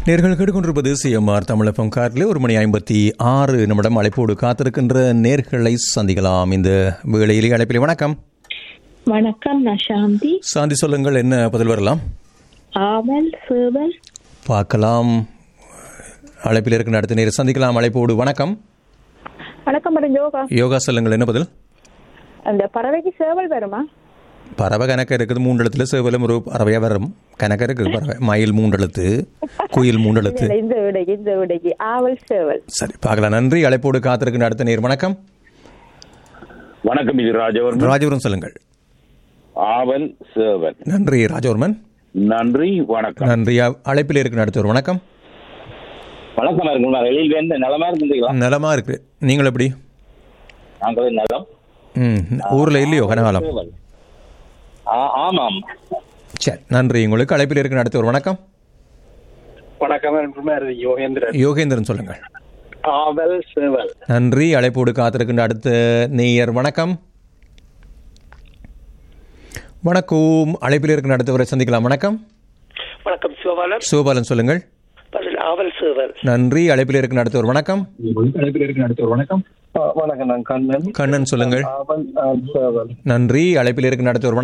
நேர்கள் கேட்டுக்கொண்டிருப்பது சிஎம்ஆர் தமிழகம் காரில் ஒரு மணி ஐம்பத்தி ஆறு நிமிடம் அழைப்போடு காத்திருக்கின்ற நேர்களை சந்திக்கலாம் இந்த வேளையிலே அழைப்பிலே வணக்கம் வணக்கம் நான் சாந்தி சாந்தி சொல்லுங்கள் என்ன பதில் வரலாம் ஆவல் சேவல் பார்க்கலாம் அழைப்பில் இருக்கின்ற அடுத்த நேரம் சந்திக்கலாம் அழைப்போடு வணக்கம் வணக்கம் மேடம் யோகா யோகா சொல்லுங்கள் என்ன பதில் அந்த பறவைக்கு சேவல் வருமா பறவை கணக்கு இருக்குது மூண்டெழுத்துல சேவலும் ஒரு பறவையாக வரும் கணக்கு இருக்குது பறவை மயில் மூண்டெழுத்து குயில் மூண்டெழுத்து இல்ல, இந்த விடைக்கு இந்த விடைக்கு ஆவல் சேவல் சரி பார்க்கலாம் நன்றி அழைப்போடு காத்திருக்கின்ற அடுத்த நேர் வணக்கம் வணக்கம் இது ராஜவர்மன் ராஜபுரம் சொல்லுங்கள் ஆவல் சேவன் நன்றி ராஜவர்மன் நன்றி வணக்கம் நன்றி அ- அழைப்பில் இருக்கிற அடுத்தவர் வணக்கம் வணக்கம் இருக்குங்களா வெளியில் வேண்ட நலமா இருந்தீங்களா நலமா இருக்கு நீங்கள் எப்படி நாங்களே நலம் ம் ஊர்ல இல்லையோ கனகாலம் சேவல். ஆ- ஆமாம் சரி நன்றி உங்களுக்கு அழைப்பில் இருக்கிற அடுத்தவர் வணக்கம் வணக்கம் என்பது யோகேந்திரன் யோகேந்திரன் சொல்லுங்கள் ஆவல் சேவல் நன்றி அழைப்போடு காத்திருக்கின்ற அடுத்த நேயர் வணக்கம் வணக்கம் அழைப்பில் இருக்கிற அடுத்தவரை சந்திக்கலாம் வணக்கம் வணக்கம் சிவபாலன் சிவபாலன் சொல்லுங்கள் பதில் ஆவல் சேவல் நன்றி அழைப்பில் இருக்கிற அடுத்தவர் வணக்கம் வணக்கம் நான் கண்ணன் கண்ணன் சொல்லுங்கள் ஆவல் சேவல் நன்றி அழைப்பில் இருக்கிற அடுத்தவர்